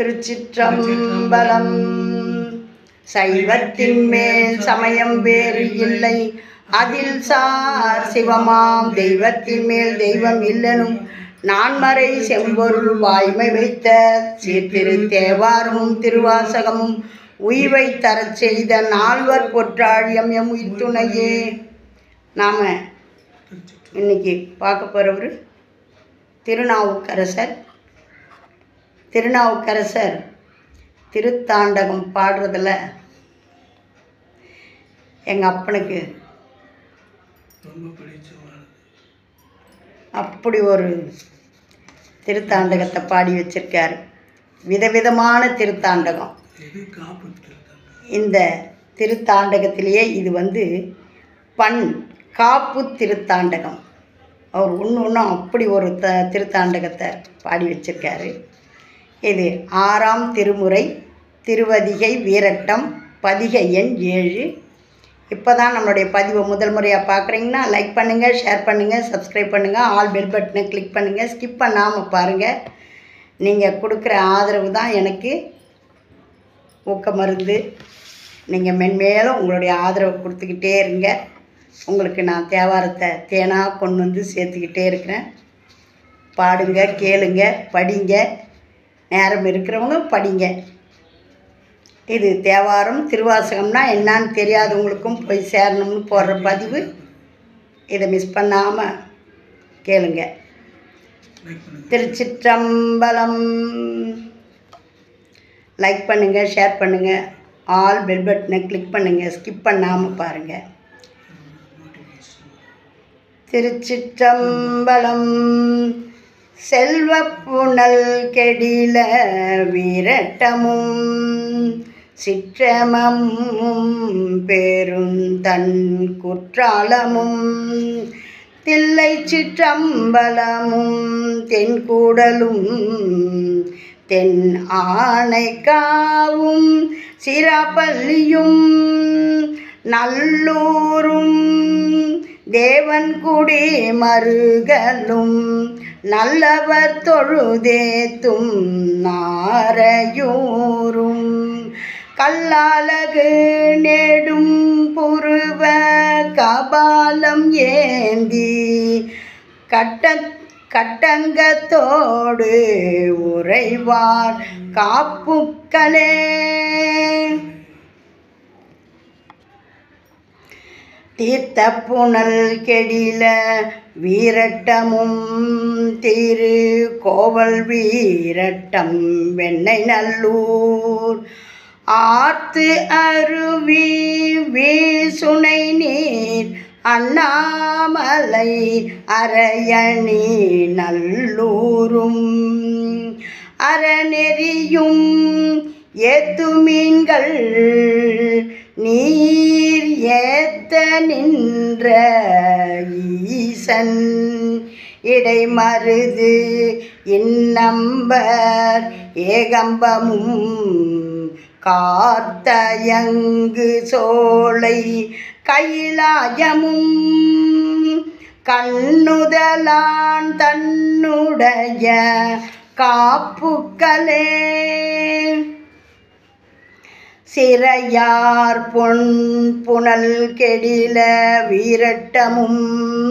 திருச்சிற்றம்பலம் சைவத்தின் மேல் சமயம் வேறு இல்லை அதில் சார் சிவமாம் தெய்வத்தின் மேல் தெய்வம் இல்லனும் நான்மறை செம்பொருள் வாய்மை வைத்த சீர்திரு தேவாரமும் திருவாசகமும் உய்வை தரச் செய்த நால்வர் பொற்றாழியம் எம் உயிர் துணையே நாம் இன்னைக்கு பார்க்க போகிறவர் திருநாவுக்கரசர் திருநாவுக்கரசர் திருத்தாண்டகம் பாடுறதுல எங்கள் அப்பனுக்கு ரொம்ப பிடிச்சமானது அப்படி ஒரு திருத்தாண்டகத்தை பாடி வச்சிருக்காரு விதவிதமான திருத்தாண்டகம் எது காப்பு திருத்தம் இந்த திருத்தாண்டகத்திலேயே இது வந்து பண் காப்பு திருத்தாண்டகம் அவர் ஒன்று ஒன்றும் அப்படி ஒரு த திருத்தாண்டகத்தை பாடி வச்சிருக்காரு இது ஆறாம் திருமுறை திருவதிகை வீரட்டம் பதிகை எண் ஏழு இப்போ தான் நம்மளுடைய பதிவை முதல் முறையாக பார்க்குறீங்கன்னா லைக் பண்ணுங்கள் ஷேர் பண்ணுங்கள் சப்ஸ்கிரைப் பண்ணுங்கள் ஆல் பெல் பட்டனை கிளிக் பண்ணுங்கள் ஸ்கிப் பண்ணாமல் பாருங்கள் நீங்கள் கொடுக்குற ஆதரவு தான் எனக்கு ஊக்க மருந்து நீங்கள் மென்மேலும் உங்களுடைய ஆதரவு கொடுத்துக்கிட்டே இருங்க உங்களுக்கு நான் தேவாரத்தை தேனாக கொண்டு வந்து சேர்த்துக்கிட்டே இருக்கிறேன் பாடுங்க கேளுங்க படிங்க நேரம் இருக்கிறவங்க படிங்க இது தேவாரம் திருவாசகம்னா என்னன்னு தெரியாதவங்களுக்கும் போய் சேரணும்னு போடுற பதிவு இதை மிஸ் பண்ணாமல் கேளுங்க லைக் பண்ணுங்க திருச்சிற்றம்பலம் லைக் பண்ணுங்கள் ஷேர் பண்ணுங்கள் ஆல் பெல் பட்டனை கிளிக் பண்ணுங்கள் ஸ்கிப் பண்ணாமல் பாருங்கள் நோட்டிஃபிகேஷன் திருச்சிற்றம்பலம் செல்வ புனல் கெடில விரட்டமும் சிற்றமமும் பெருந்தன் குற்றாலமும் தில்லை சிற்றம்பலமும் தென்கூடலும் தென் ஆனைக்காவும் சிராப்பள்ளியும் நல்லூரும் தேவன்குடி மருகலும் நல்லவர் தொழுதேத்தும் நாரையூரும் கல்லாலகு நெடும் புருவ கபாலம் ஏந்தி கட்ட கட்டங்கத்தோடு உறைவார் காப்புக்களே தீர்த்த புனல் கெடில வீரட்டமும் திரு கோவல் வீரட்டம் வெண்ணை நல்லூர் ஆர்த்து அருவி வீசுனை நீர் அண்ணாமலை அரையணி நல்லூரும் அறநெறியும் ஏத்து மீன்கள் நீர் ஏத்த நின்ற ஈசன் இடைமருது இன்னம்பர் ஏகம்பமும் கார்த்தயங்கு சோலை கைலாயமும் கண்ணுதலான் தன்னுடைய காப்புக்களே சிறையார் பொன் புனல் கெடில வீரட்டமும்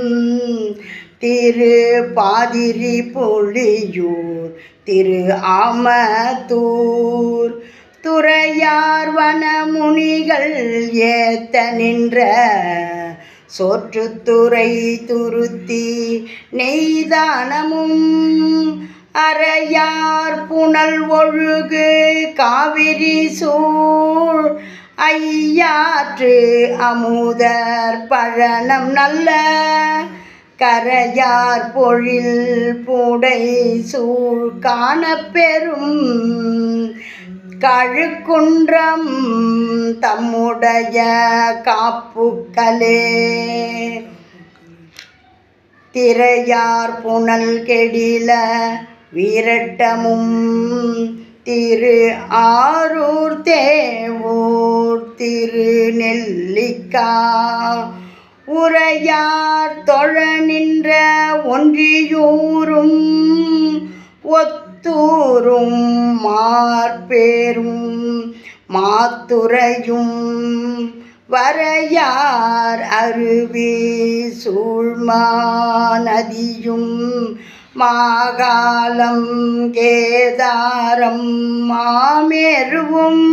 திரு பாதிரி புலியூர் திரு ஆமத்தூர் துறையார் வனமுனிகள் ஏத்த நின்ற சோற்றுத்துறை துருத்தி நெய்தானமும் அறையார் புனல் ஒழுகு காவிரி சூழ் ஐயாற்று அமுதர் பழனம் நல்ல கரையார் பொழில் பூடை சூழ் காணப்பெறும் கழுக்குன்றம் தம்முடைய காப்புக்களே திரையார் புனல் கெடில வீரட்டமும் திரு ஆரூர் தேவூர் திரு நெல்லிக்கா உரையார் தொழ நின்ற ஒன்றியூரும் ஒத்து மாத்தூரும் மார்பேரும் மாத்துரையும் வரையார் அருவி சூழ்மா நதியும் மாகாலம் கேதாரம் மாமேருவும்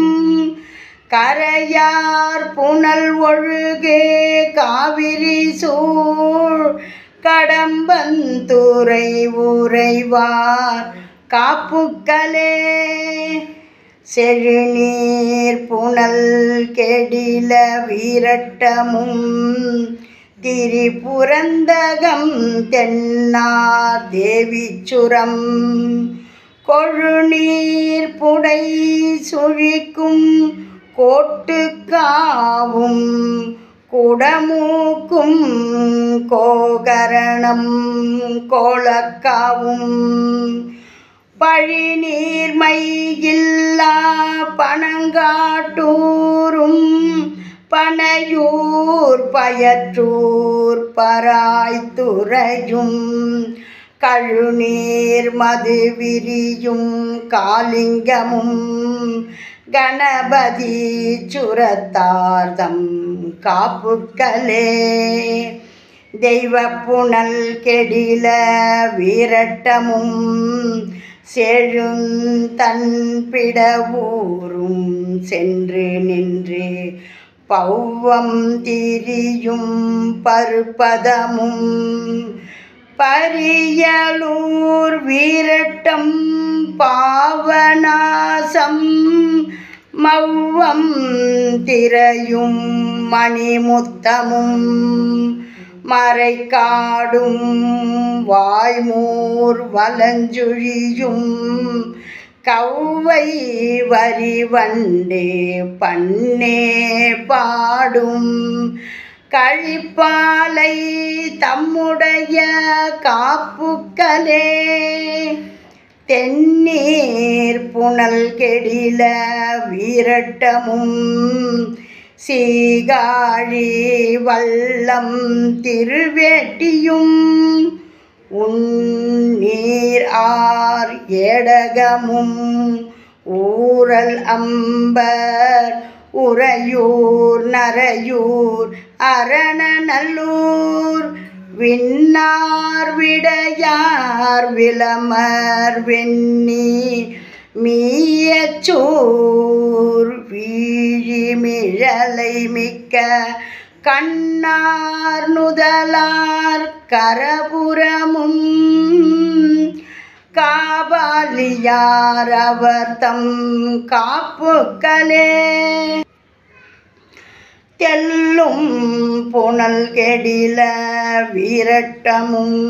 கரையார் புனல் ஒழுகே காவிரி சூழ் கடம்பந்துரை உறைவார் காப்புக்களே செழுநீர் புனல் கெடில வீரட்டமும் திரிபுரந்தகம் தென்னார் தேவிச்சுரம் கொழுநீர் புடை சுழிக்கும் கோட்டுக்காவும் குடமூக்கும் கோகரணம் கோலக்காவும் பழிநீர்மையில்லா பனங்காட்டூரும் பனையூர் பயற்றூர் பராய்த்துறையும் கழுநீர் மது விரியும் காலிங்கமும் கணபதி சுரத்தார்தம் காப்புக்களே தெய்வ புனல் கெடில வீரட்டமும் செழுந்தன் பிடவூரும் சென்று நின்று பௌவம் திரியும் பருப்பதமும் பரியலூர் வீரட்டம் பாவநாசம் மவ்வம் திரையும் மணிமுத்தமும் மறைக்காடும் வாய்மூர் வலஞ்சுழியும் கௌவை வரிவண்டே பண்ணே பாடும் கழிப்பாலை தம்முடைய காப்புக்களே தென்னீர் புனல் கெடில வீரட்டமும் சீகாழி வல்லம் திருவேட்டியும் உன்னீர் ஆர் ஏடகமும் ஊரல் அம்பர் உறையூர் நரையூர் அரணநல்லூர் விண்ணார் விடையார் விளமர் வெண்ணி மீயச்சூர் வீழிமிழலை மிக்க கண்ணார் நுதலார் கரபுரமும் காபாலியார் அவர் தம் காப்புக்களே தெல்லும் புனல் கெடில வீரட்டமும்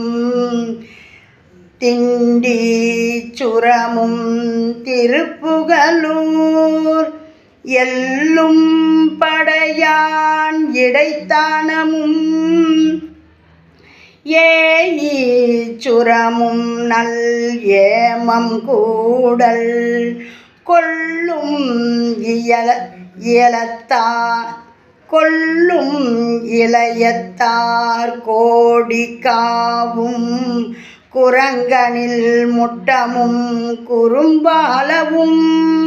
திண்டி சுரமும் திருப்புகலூர் எல்லும் படையான் இடைத்தானமும் ஏயி சுரமும் நல் ஏமம் கூடல் கொள்ளும் இயல இயலத்தா கொள்ளும் இளையத்தார் கோடிக்காவும் குரங்கனில் முட்டமும் குறும்பாலவும்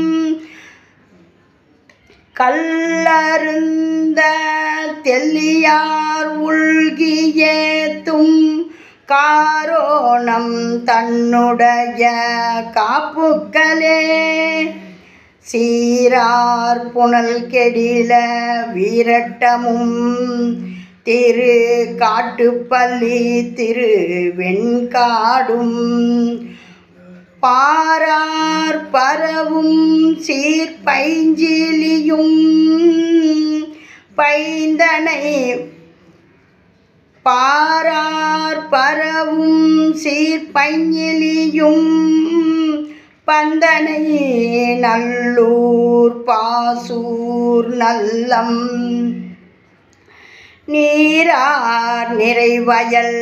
கல்லருந்த தெல்லியார் உள்கியேத்தும் காரோணம் தன்னுடைய காப்புக்களே சீரார் புனல் கெடில வீரட்டமும் திரு காட்டுப்பள்ளி திரு வெண்காடும் பாரார் பரவும் சீர்பைஞ்சிலியும் பைந்தனை பாரார் பரவும் சீர்பைஞ்சிலியும் பந்தனை நல்லூர் பாசூர் நல்லம் நீரார் நிறைவயல்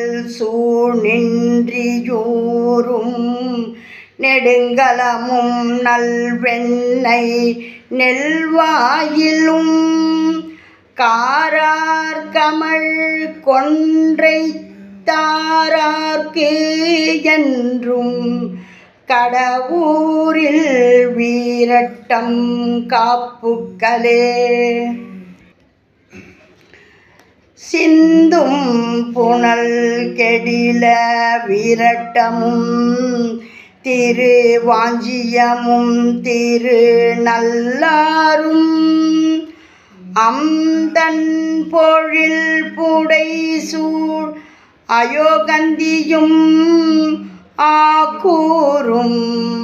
சூழ்நின்றியூரும் நெடுங்கலமும் நல்வெண்ணை நெல்வாயிலும் காரார் கமழ் கொன்றை தாரார்க்கு என்றும் கடவுரில் வீரட்டம் காப்புக்களே சிந்தும் புனல் கெடில வீரட்டமும் திரு வாஞ்சியமும் திரு நல்லாரும் அம்தன் பொழில் புடை சூழ் அயோகந்தியும் ஆக்கூரும்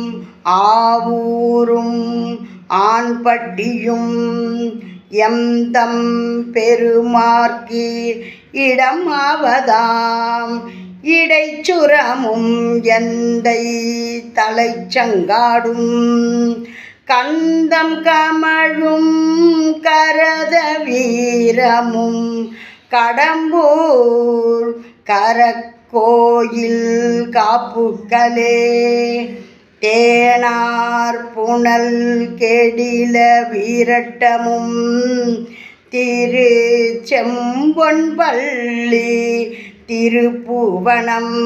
ஆவூரும் ஆண்பட்டியும் எம்தம் பெருமார்க்கு இடம் ஆவதாம் இடைச்சுரமும் எந்தை தலைச்சங்காடும் கந்தம் கமழும் கரத வீரமும் கடம்பூர் கரக்கோயில் காப்புக்களே தேனார் புனல் கெடில வீரட்டமும் திரு செம்பொன்பள்ளி திருப்புவனம்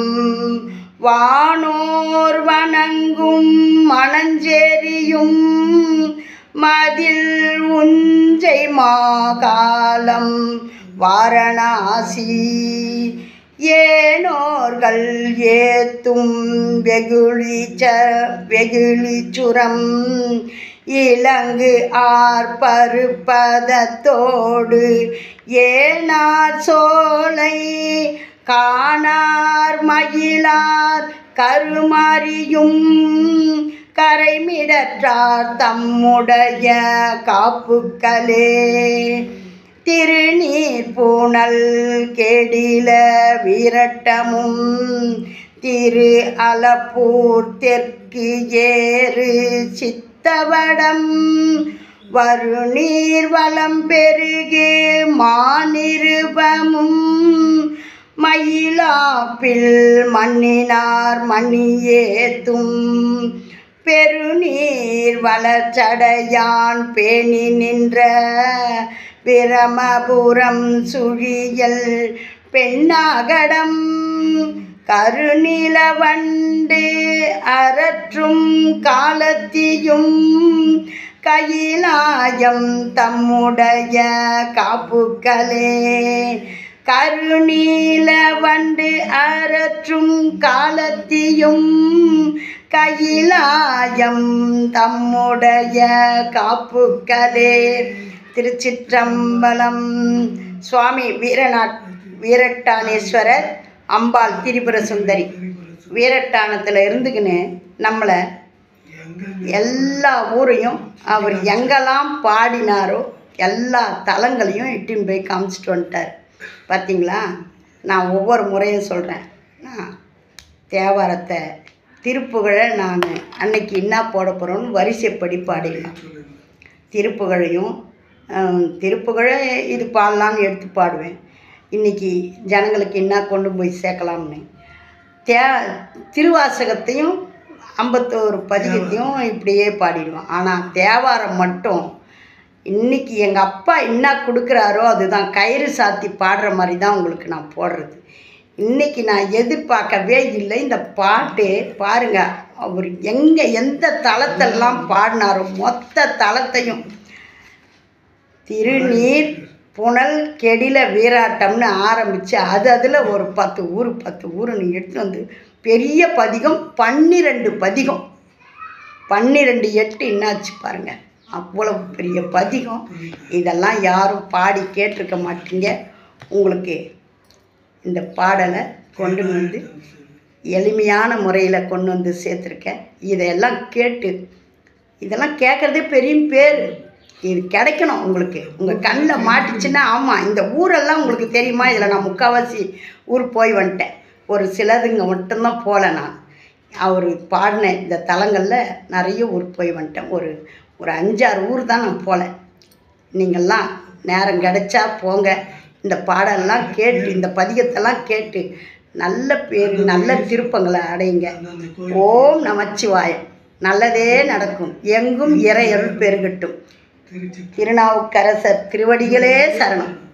வானோர் வணங்கும் மணஞ்சேரியும் மதில் உஞ்சை மாகாலம் வாரணாசி ஏனோர்கள் ஏத்தும் வெகுளிச்ச வெகுளிச்சுரம் இலங்கு ஆர்ப்பருப்பதத்தோடு ஏனார் சோலை காணார் மகிழார் கருமாரியும் கரைமிடற்றார் தம்முடைய காப்புக்களே திருநீர் பூனல் கெடில வீரட்டமும் திரு அலப்பூர் தெற்கு ஏறு சித்தவடம் வருநீர் வளம் பெருகு மாநிருபமும் மயிலாப்பில் மண்ணினார் மணியேத்தும் பெருநீர் வளர்ச்சடையான் பேணி நின்ற பிரமபுரம் சுழியல் பெண்ணாகடம் கருநிலவண்டு அரற்றும் காலத்தியும் கையிலாயம் தம்முடைய காப்புக்களே கருநீல வண்டு அரற்றும் காலத்தியும் கையிலாயம் தம்முடைய காப்புக்களே திருச்சிற்றம்பலம் சுவாமி வீரநாட் வீரட்டானேஸ்வரர் அம்பாள் திரிபுர சுந்தரி வீரட்டானத்தில் இருந்துக்கின்னு நம்மளை எல்லா ஊரையும் அவர் எங்கெல்லாம் பாடினாரோ எல்லா தலங்களையும் இட்டுன்னு போய் காமிச்சிட்டு வந்துட்டார் பார்த்தீங்களா நான் ஒவ்வொரு முறையும் சொல்கிறேன் நான் தேவாரத்தை திருப்புகழை நான் அன்னைக்கு என்ன போட போகிறோன்னு வரிசைப்படி பாடிடலாம் திருப்புகழையும் ஆம், திருப்புகழை இது பாடலான்னு எடுத்து பாடுவேன் இன்றைக்கி ஜனங்களுக்கு என்ன கொண்டு போய் சேர்க்கலாம்னு தே திருவாசகத்தையும் ஐம்பத்தோரு பதிகத்தையும் இப்படியே பாடிடுவேன் ஆனால் தேவாரம் மட்டும் இன்னைக்கு எங்கள் அப்பா என்ன கொடுக்குறாரோ அதுதான் கயிறு சாத்தி பாடுற மாதிரி தான் உங்களுக்கு நான் போடுறது இன்னைக்கு நான் எதிர்பார்க்கவே இல்லை இந்த பாட்டு பாருங்க அவர் எங்கே எந்த தளத்தெல்லாம் பாடினாரோ மொத்த தளத்தையும் திருநீர் புனல் கெடில வீராட்டம்னு ஆரம்பித்து அது அதில் ஒரு பத்து ஊர் பத்து ஊருன்னு எடுத்து வந்து பெரிய பதிகம் பன்னிரெண்டு பதிகம் பன்னிரெண்டு எட்டு என்னாச்சு பாருங்க அவ்வளவு பெரிய பதிகம் இதெல்லாம் யாரும் பாடி கேட்டிருக்க மாட்டீங்க உங்களுக்கு இந்த பாடலை கொண்டு வந்து எளிமையான முறையில் கொண்டு வந்து சேர்த்துருக்கேன் இதையெல்லாம் கேட்டு இதெல்லாம் கேட்குறதே பெரிய பேர் இது கிடைக்கணும் உங்களுக்கு உங்கள் கண்ணில் மாட்டுச்சுன்னா ஆமாம் இந்த ஊரெல்லாம் உங்களுக்கு தெரியுமா இதில் நான் முக்கால்வாசி ஊர் போய் வந்துட்டேன் ஒரு சிலதுங்க மட்டும்தான் போகல நான் அவர் பாடின இந்த தலங்களில் நிறைய ஊர் போய் வந்துட்டேன் ஒரு ஒரு அஞ்சாறு ஊர் தான் நான் போகல நீங்கள்லாம் நேரம் கிடைச்சா போங்க இந்த பாடலாம் கேட்டு இந்த பதிகத்தெல்லாம் கேட்டு நல்ல பேர் நல்ல திருப்பங்களை அடையுங்க ஓம் நமச்சிவாயம் நல்லதே நடக்கும் எங்கும் இறையருள் பெருகட்டும் திருச்சி திருநாவுக்கரசர் திருவடிகளே சரணம்